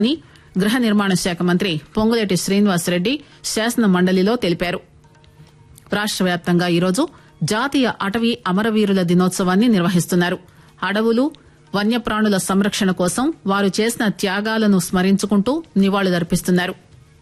అని గృహ నిర్మాణ శాఖ మంత్రి పొంగులేటి శ్రీనివాసరెడ్డి శాసన మండలిలో తెలిపారు రాష్ట వ్యాప్తంగా ఈరోజు జాతీయ అటవీ అమరవీరుల దినోత్సవాన్ని నిర్వహిస్తున్నారు అడవులు వన్యప్రాణుల సంరక్షణ కోసం వారు చేసిన త్యాగాలను స్మరించుకుంటూ నివాళులర్పిస్తున్నారు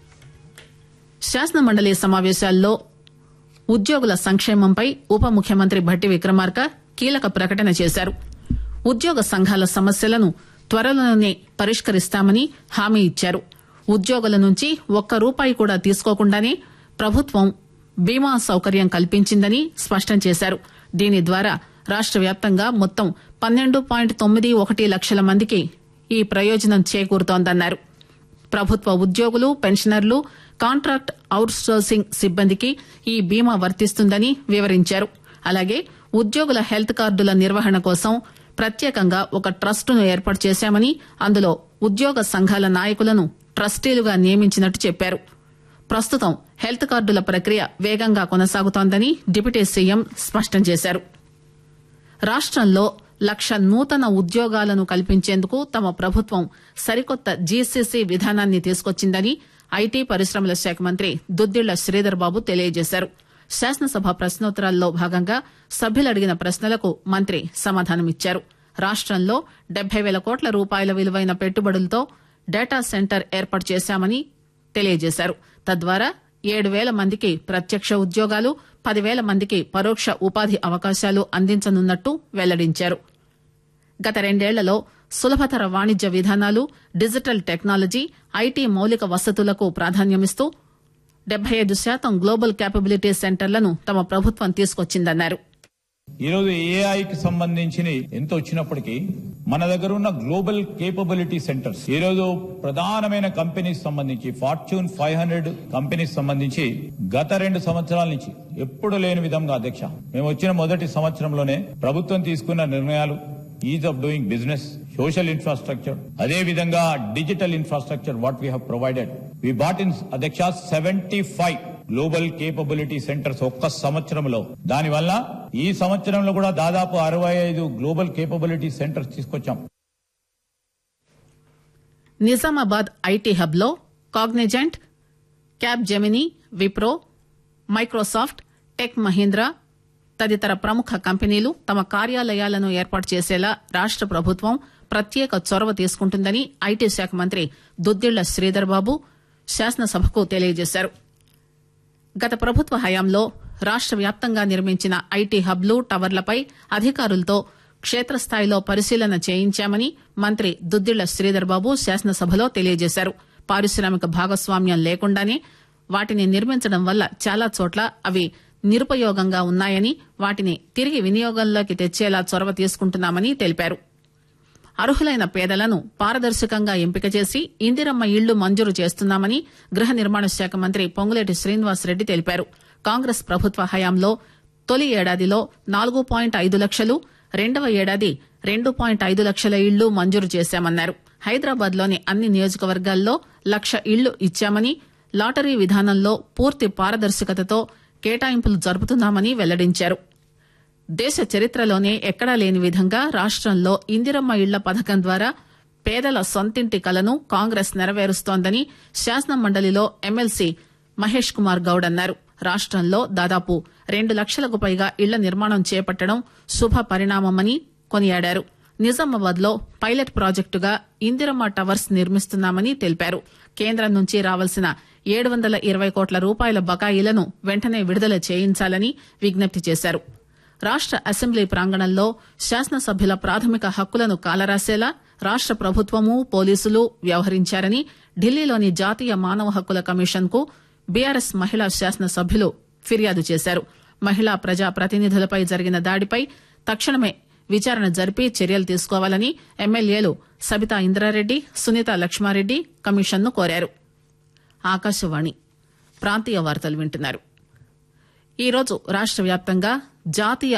శాసన మండలి సమావేశాల్లో ఉద్యోగుల సంక్షేమంపై ఉప ముఖ్యమంత్రి భట్టి విక్రమార్క కీలక ప్రకటన చేశారు ఉద్యోగ సంఘాల సమస్యలను త్వరలోనే పరిష్కరిస్తామని హామీ ఇచ్చారు ఉద్యోగుల నుంచి ఒక్క రూపాయి కూడా తీసుకోకుండానే ప్రభుత్వం బీమా సౌకర్యం కల్పించిందని స్పష్టం చేశారు దీని ద్వారా రాష్ట వ్యాప్తంగా మొత్తం పన్నెండు పాయింట్ తొమ్మిది ఒకటి లక్షల మందికి ఈ ప్రయోజనం చేకూరుతోందన్నారు ప్రభుత్వ ఉద్యోగులు పెన్షనర్లు కాంట్రాక్ట్ అవుట్ సోర్సింగ్ సిబ్బందికి ఈ బీమా వర్తిస్తుందని వివరించారు అలాగే ఉద్యోగుల హెల్త్ కార్డుల నిర్వహణ కోసం ప్రత్యేకంగా ఒక ట్రస్టును ఏర్పాటు చేశామని అందులో ఉద్యోగ సంఘాల నాయకులను ట్రస్టీలుగా నియమించినట్టు చెప్పారు ప్రస్తుతం హెల్త్ కార్డుల ప్రక్రియ వేగంగా కొనసాగుతోందని డిప్యూటీ సీఎం స్పష్టం చేశారు రాష్టంలో లక్ష నూతన ఉద్యోగాలను కల్పించేందుకు తమ ప్రభుత్వం సరికొత్త జీసీసీ విధానాన్ని తీసుకొచ్చిందని ఐటీ పరిశ్రమల శాఖ మంత్రి దుద్దిళ్ల శ్రీధర్ బాబు తెలియజేశారు శాసనసభ ప్రశ్నోత్తరాల్లో భాగంగా సభ్యులు అడిగిన ప్రశ్నలకు మంత్రి సమాధానమిచ్చారు రాష్టంలో డెబ్బై వేల కోట్ల రూపాయల విలువైన పెట్టుబడులతో డేటా సెంటర్ ఏర్పాటు చేశామని తెలియజేశారు తద్వారా ఏడు వేల మందికి ప్రత్యక్ష ఉద్యోగాలు పదివేల మందికి పరోక్ష ఉపాధి అవకాశాలు అందించనున్నట్టు వెల్లడించారు గత రెండేళ్లలో సులభతర వాణిజ్య విధానాలు డిజిటల్ టెక్నాలజీ ఐటీ మౌలిక వసతులకు ప్రాధాన్యమిస్తూ డెబ్బై ఐదు శాతం గ్లోబల్ క్యాపబిలిటీ సెంటర్లను తమ ప్రభుత్వం తీసుకొచ్చిందన్నారు ఈరోజు ఏఐకి సంబంధించి ఎంత వచ్చినప్పటికీ మన దగ్గర ఉన్న గ్లోబల్ కేపబిలిటీ సెంటర్స్ ఈ రోజు ప్రధానమైన కంపెనీస్ సంబంధించి ఫార్చ్యూన్ ఫైవ్ హండ్రెడ్ కంపెనీస్ సంబంధించి గత రెండు సంవత్సరాల నుంచి ఎప్పుడు లేని విధంగా అధ్యక్ష మేము వచ్చిన మొదటి సంవత్సరంలోనే ప్రభుత్వం తీసుకున్న నిర్ణయాలు ease of doing business social infrastructure అదే విధంగా digital infrastructure what we have provided we brought in అధ్యక్ష seventy five global capability centres ఒక్క సంవత్సరంలో దానివల్ల ఈ సంవత్సరంలో కూడా దాదాపు అరవై ఐదు గ్లోబల్ కేపబిలిటీ సెంటర్స్ తీసుకొచ్చాం నిజామాబాద్ ఐటీ హబ్ లో Cognizant Capgemini Wipro Microsoft tech Mahindra తదితర ప్రముఖ కంపెనీలు తమ కార్యాలయాలను ఏర్పాటు చేసేలా రాష్ట ప్రభుత్వం ప్రత్యేక చొరవ తీసుకుంటుందని ఐటీ శాఖ మంత్రి దుద్దిళ్ల శ్రీధర్ బాబు శాసనసభకు తెలియజేశారు గత ప్రభుత్వ హయాంలో రాష్ట వ్యాప్తంగా నిర్మించిన ఐటీ హబ్లు టవర్లపై అధికారులతో క్షేత్రస్థాయిలో పరిశీలన చేయించామని మంత్రి దుద్దిళ్ల శ్రీధర్ బాబు శాసనసభలో తెలియజేశారు పారిశ్రామిక భాగస్వామ్యం లేకుండానే వాటిని నిర్మించడం వల్ల చాలా చోట్ల అవి నిరుపయోగంగా ఉన్నాయని వాటిని తిరిగి వినియోగంలోకి తెచ్చేలా చొరవ తీసుకుంటున్నామని తెలిపారు అర్హులైన పేదలను పారదర్శకంగా ఎంపిక చేసి ఇందిరమ్మ ఇళ్లు మంజూరు చేస్తున్నామని గృహ నిర్మాణ శాఖ మంత్రి పొంగులేటి శ్రీనివాసరెడ్డి తెలిపారు కాంగ్రెస్ ప్రభుత్వ హయాంలో తొలి ఏడాదిలో నాలుగు పాయింట్ ఐదు లక్షలు రెండవ ఏడాది రెండు పాయింట్ ఐదు లక్షల ఇళ్లు మంజూరు చేశామన్నారు హైదరాబాద్ లోని అన్ని నియోజకవర్గాల్లో లక్ష ఇళ్లు ఇచ్చామని లాటరీ విధానంలో పూర్తి పారదర్శకతతో కేటాయింపులు జరుపుతున్నామని వెల్లడించారు దేశ చరిత్రలోనే ఎక్కడా లేని విధంగా రాష్టంలో ఇందిరమ్మ ఇళ్ల పథకం ద్వారా పేదల సొంతింటి కలను కాంగ్రెస్ నెరవేరుస్తోందని శాసన మండలిలో ఎమ్మెల్సీ మహేష్ కుమార్ గౌడ్ అన్నారు రాష్టంలో దాదాపు రెండు లక్షలకు పైగా ఇళ్ల నిర్మాణం చేపట్టడం శుభ పరిణామమని కొనియాడారు నిజామాబాద్ లో పైలట్ ప్రాజెక్టుగా ఇందిరమ్మ టవర్స్ నిర్మిస్తున్నామని తెలిపారు కేంద్రం నుంచి రావాల్సిన ఏడు వందల ఇరవై కోట్ల రూపాయల బకాయిలను వెంటనే విడుదల చేయించాలని విజ్ఞప్తి చేశారు రాష్ట అసెంబ్లీ ప్రాంగణంలో శాసనసభ్యుల ప్రాథమిక హక్కులను కాలరాసేలా రాష్ట ప్రభుత్వము పోలీసులు వ్యవహరించారని ఢిల్లీలోని జాతీయ మానవ హక్కుల కమిషన్ కు బీఆర్ఎస్ మహిళా శాసనసభ్యులు ఫిర్యాదు చేశారు మహిళా ప్రజా ప్రతినిధులపై జరిగిన దాడిపై తక్షణమే విచారణ జరిపి చర్యలు తీసుకోవాలని ఎమ్మెల్యేలు సబితా ఇంద్రారెడ్డి సునీత లక్ష్మారెడ్డి కమిషన్ను కోరారు ఆకాశవాణి ప్రాంతీయ వార్తలు వింటున్నారు ఈరోజు రాష్ట వ్యాప్తంగా జాతీయ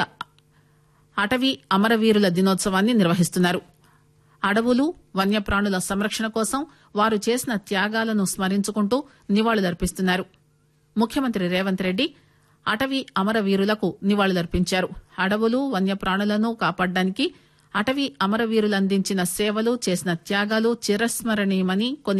అటవీ అమరవీరుల దినోత్సవాన్ని నిర్వహిస్తున్నారు అడవులు వన్యప్రాణుల సంరక్షణ కోసం వారు చేసిన త్యాగాలను స్మరించుకుంటూ నివాళులర్పిస్తున్నారు ముఖ్యమంత్రి రేవంత్ రెడ్డి అటవీ అమరవీరులకు నివాళులర్పించారు అడవులు వన్యప్రాణులను కాపాడడానికి అటవీ అమరవీరులు అందించిన సేవలు చేసిన త్యాగాలు చిరస్మరణీయమని కొన్ని